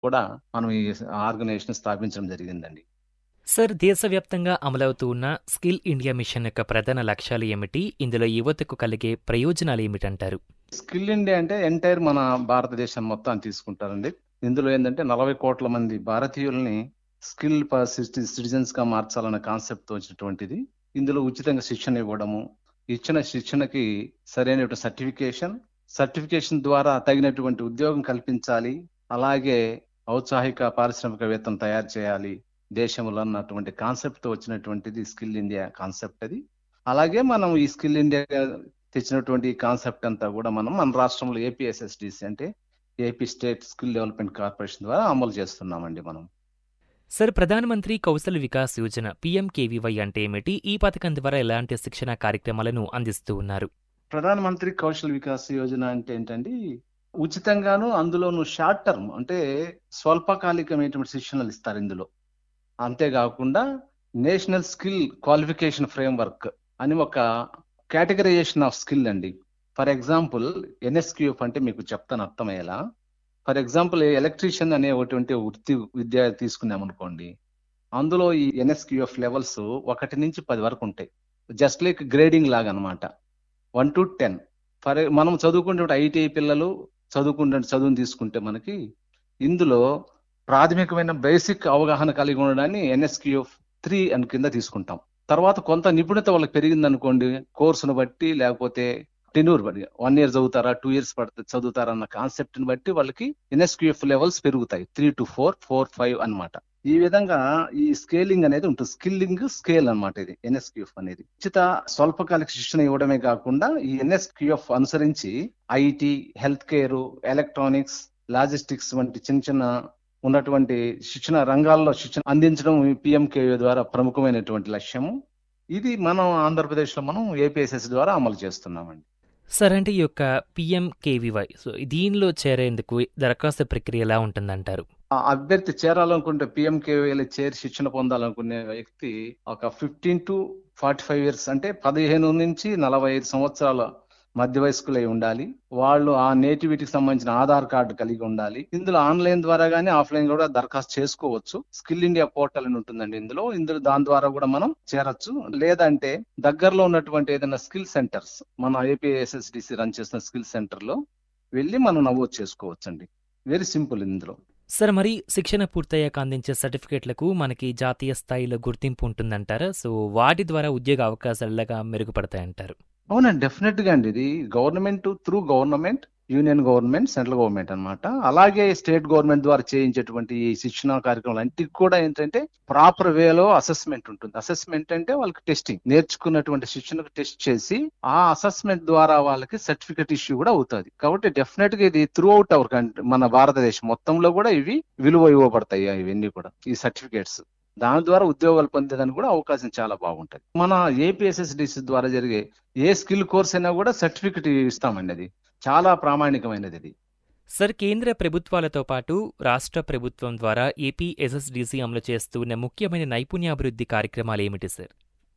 కూడా మనం ఈ ఆర్గనైజేషన్ స్థాపించడం జరిగిందండి సార్ దేశవ్యాప్తంగా అమలవుతూ ఉన్న స్కిల్ ఇండియా మిషన్ యొక్క ప్రధాన లక్ష్యాలు ఏమిటి ఇందులో యువతకు కలిగే ప్రయోజనాలు ఏమిటంటారు స్కిల్ ఇండియా అంటే ఎంటైర్ మన భారతదేశం మొత్తం తీసుకుంటారండి ఇందులో ఏంటంటే నలభై కోట్ల మంది భారతీయుల్ని స్కిల్ సిటిజన్స్ గా మార్చాలన్న కాన్సెప్ట్ తో వచ్చినటువంటిది ఇందులో ఉచితంగా శిక్షణ ఇవ్వడము ఇచ్చిన శిక్షణకి సరైన సర్టిఫికేషన్ సర్టిఫికేషన్ ద్వారా తగినటువంటి ఉద్యోగం కల్పించాలి అలాగే ఔత్సాహిక పారిశ్రామికవేత్తను తయారు చేయాలి దేశంలో అన్నటువంటి కాన్సెప్ట్ తో వచ్చినటువంటిది స్కిల్ ఇండియా కాన్సెప్ట్ అది అలాగే మనం ఈ స్కిల్ ఇండియా తెచ్చినటువంటి కాన్సెప్ట్ అంతా కూడా మనం మన రాష్ట్రంలో ఏపీఎస్ఎస్డిసి అంటే AP state skill development corporation ద్వారా అమలు చేస్తున్నామండి మనం సార్ ప్రధానమంత్రి కౌశల్ వికాస్ యోజన పీఎంకేవీవై అంటే ఏమిటి ఈ పథకం ద్వారా ఎలాంటి శిక్షణ కార్యక్రమాలను అందిస్తూ ఉన్నారు ప్రధానమంత్రి కౌశల్ వికాస్ యోజన అంటే ఏంటండి ఉచితంగాను అందులోను షార్ట్ టర్మ్ అంటే స్వల్పకాలికమైనటువంటి శిక్షణలు ఇస్తారు ఇందులో అంతేకాకుండా నేషనల్ స్కిల్ క్వాలిఫికేషన్ ఫ్రేమ్వర్క్ అని ఒక కేటగరైజేషన్ ఆఫ్ స్కిల్ అండి ఫర్ ఎగ్జాంపుల్ ఎన్ఎస్క్యూఎఫ్ అంటే మీకు చెప్తాను అర్థమయ్యేలా ఫర్ ఎగ్జాంపుల్ ఎలక్ట్రీషియన్ అనే ఒకటి వృత్తి విద్య తీసుకున్నాం అనుకోండి అందులో ఈ ఎన్ఎస్క్యూఎఫ్ లెవెల్స్ ఒకటి నుంచి పది వరకు ఉంటాయి జస్ట్ లైక్ గ్రేడింగ్ లాగా అనమాట వన్ టు టెన్ ఫర్ మనం చదువుకుంటే ఐటీఐ పిల్లలు చదువుకుంటే చదువుని తీసుకుంటే మనకి ఇందులో ప్రాథమికమైన బేసిక్ అవగాహన కలిగి ఉండడాన్ని ఎన్ఎస్క్యూఎఫ్ త్రీ అని కింద తీసుకుంటాం తర్వాత కొంత నిపుణత వాళ్ళకి పెరిగింది అనుకోండి కోర్సును బట్టి లేకపోతే టెన్యూర్ బట్టి వన్ ఇయర్ చదువుతారా టూ ఇయర్స్ పడుతుంది చదువుతారా అన్న కాన్సెప్ట్ ని బట్టి వాళ్ళకి ఎన్ఎస్క్యూఎఫ్ లెవెల్స్ పెరుగుతాయి three to four four five అనమాట ఈ విధంగా ఈ స్కేలింగ్ అనేది ఉంటుంది స్కిల్లింగ్ స్కేల్ అనమాట ఇది ఎన్ఎస్క్యూఎఫ్ అనేది ఉచిత స్వల్పకాలిక శిక్షణ ఇవ్వడమే కాకుండా ఈ ఎన్ఎస్క్యూఎఫ్ అనుసరించి IT health care electronics logistics వంటి చిన్న చిన్న ఉన్నటువంటి శిక్షణ రంగాల్లో శిక్షణ అందించడం పిఎంకే ద్వారా ప్రముఖమైనటువంటి లక్ష్యము ఇది మనం ఆంధ్రప్రదేశ్ లో మనం ఏపీఎస్ఎస్ ద్వారా అమలు చేస్తున్నామండి సార్ అంటే ఈ యొక్క పిఎంకేవీవై సో దీనిలో చేరేందుకు దరఖాస్తు ప్రక్రియ ఎలా ఉంటుందంటారు ఆ అభ్యర్థి చేరాలనుకుంటే పిఎంకేవీలో చేరి శిక్షణ పొందాలనుకునే వ్యక్తి ఒక fifteen to forty five years అంటే పదిహేను నుంచి నలభై ఐదు సంవత్సరాల మధ్య వయస్కులై ఉండాలి వాళ్ళు ఆ నేటివిటీకి సంబంధించిన ఆధార్ కార్డు కలిగి ఉండాలి ఇందులో ఆన్లైన్ ద్వారా కానీ ఆఫ్లైన్ కూడా దరఖాస్తు చేసుకోవచ్చు స్కిల్ ఇండియా పోర్టల్ అని ఉంటుందండి ఇందులో ఇందులో దాని ద్వారా కూడా మనం చేరొచ్చు లేదంటే దగ్గరలో ఉన్నటువంటి ఏదైనా స్కిల్ సెంటర్స్ మన ఏపీఎస్ఎస్డిసి రన్ చేసిన స్కిల్ సెంటర్ లో వెళ్ళి మనం నమోదు చేసుకోవచ్చు అండి వెరీ సింపుల్ ఇందులో సార్ మరి శిక్షణ పూర్తయ్యాక అందించే సర్టిఫికేట్లకు మనకి జాతీయ స్థాయిలో గుర్తింపు ఉంటుందంటారా సో వాటి ద్వారా ఉద్యోగ అవకాశాలు ఎలాగా మెరుగుపడతాయంటారు అవునండి డెఫినెట్ గా అండి ఇది government through government union government central government అనమాట అలాగే స్టేట్ గవర్నమెంట్ ద్వారా చేయించేటువంటి ఈ శిక్షణ కార్యక్రమాలు అన్నిటికి కూడా ఏంటంటే ప్రాపర్ వేలో అసెస్మెంట్ ఉంటుంది అసెస్మెంట్ అంటే వాళ్ళకి టెస్టింగ్ నేర్చుకున్నటువంటి శిక్షణకు టెస్ట్ చేసి ఆ అసెస్మెంట్ ద్వారా వాళ్ళకి సర్టిఫికెట్ ఇష్యూ కూడా అవుతుంది కాబట్టి డెఫినెట్ గా ఇది త్రూ అవుట్ అవర్ కంట్రీ మన భారతదేశం మొత్తంలో కూడా ఇవి విలువ ఇవ్వబడతాయి ఇవన్నీ కూడా ఈ సర్టిఫికేట్స్ దాని ద్వారా ఉద్యోగాలు పొందేదానికి కూడా అవకాశం చాలా బాగుంటుంది మన ఏపీఎస్ఎస్డిసి ద్వారా జరిగే ఏ స్కిల్ కోర్స్ అయినా కూడా సర్టిఫికెట్ ఇస్తామండి అది చాలా ప్రామాణికమైనది ఇది సార్ కేంద్ర ప్రభుత్వాలతో పాటు రాష్ట్ర ప్రభుత్వం ద్వారా ఏపీ ఎస్ఎస్డిసి అమలు చేస్తూ ఉన్న ముఖ్యమైన నైపుణ్యాభివృద్ధి కార్యక్రమాలు ఏమిటి సార్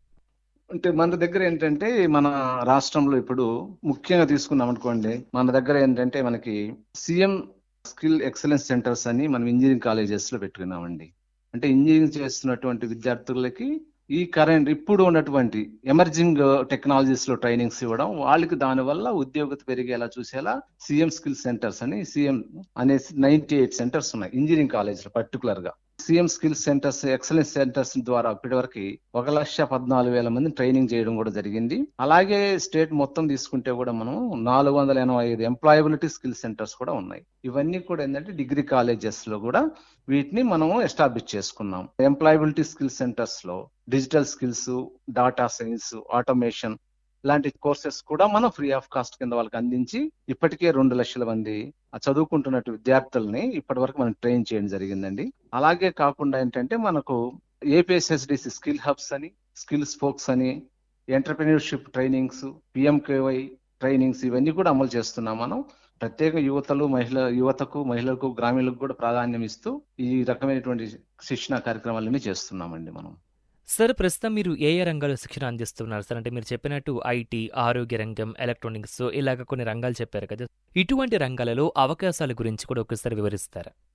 అంటే మన దగ్గర ఏంటంటే మన రాష్ట్రంలో ఇప్పుడు ముఖ్యంగా తీసుకున్నాం అనుకోండి మన దగ్గర ఏంటంటే మనకి సీఎం స్కిల్ ఎక్సలెన్స్ సెంటర్స్ అని మనం ఇంజనీరింగ్ కాలేజెస్ లో పెట్టుకున్నామండి అంటే ఇంజనీరింగ్ చేస్తున్నటువంటి విద్యార్థులకి ఈ కరెంట్ ఇప్పుడు ఉన్నటువంటి ఎమర్జింగ్ టెక్నాలజీస్ లో ట్రైనింగ్స్ ఇవ్వడం వాళ్ళకి దానివల్ల ఉద్యోగత పెరిగేలా చూసేలా సీఎం స్కిల్ సెంటర్స్ అని సీఎం అనేసి నైన్టీ ఎయిట్ సెంటర్స్ ఉన్నాయి ఇంజనీరింగ్ కాలేజ్ లో పర్టికులర్ గా CM skill centres excellence centres ద్వారా ఇప్పటి వరకు ఒక లక్ష పద్నాలుగు వేల మంది ట్రైనింగ్ చేయడం కూడా జరిగింది అలాగే స్టేట్ మొత్తం తీసుకుంటే కూడా మనం నాలుగు వందల ఎనభై ఐదు ఎంప్లాయబిలిటీ స్కిల్ సెంటర్స్ కూడా ఉన్నాయి ఇవన్నీ కూడా ఏంటంటే డిగ్రీ కాలేజెస్ లో కూడా వీటిని మనము ఎస్టాబ్లిష్ చేసుకున్నాం ఎంప్లాయబిలిటీ స్కిల్ సెంటర్స్ లో digital skills data science automation ఇలాంటి కోర్సెస్ కూడా మనం ఫ్రీ ఆఫ్ కాస్ట్ కింద వాళ్ళకి అందించి ఇప్పటికే రెండు లక్షల మంది చదువుకుంటున్నట్టు విద్యార్థుల్ని ఇప్పటి వరకు మనం ట్రైన్ చేయడం జరిగిందండి అలాగే కాకుండా ఏంటంటే మనకు ఏపీఎస్ఎస్డిసి స్కిల్ హబ్స్ అని స్కిల్ స్పోక్స్ అని ఎంటర్ప్రెన్యూర్షిప్ ట్రైనింగ్స్ పిఎంకేవై ట్రైనింగ్స్ ఇవన్నీ కూడా అమలు చేస్తున్నాం మనం ప్రత్యేక యువతలు మహిళ యువతకు మహిళలకు గ్రామీణులకు కూడా ప్రాధాన్యం ఇస్తూ ఈ రకమైనటువంటి శిక్షణ కార్యక్రమాలన్నీ చేస్తున్నామండి మనం సార్ ప్రస్తుతం మీరు ఏ ఏ రంగాల్లో శిక్షణ అందిస్తున్నారు సార్ అంటే మీరు చెప్పినట్టు ఐటీ ఆరోగ్య రంగం ఎలక్ట్రానిక్స్ ఇలాగ కొన్ని రంగాలు చెప్పారు కదా ఇటువంటి రంగాలలో అవకాశాల గురించి కూడా ఒకసారి వివరిస్తారా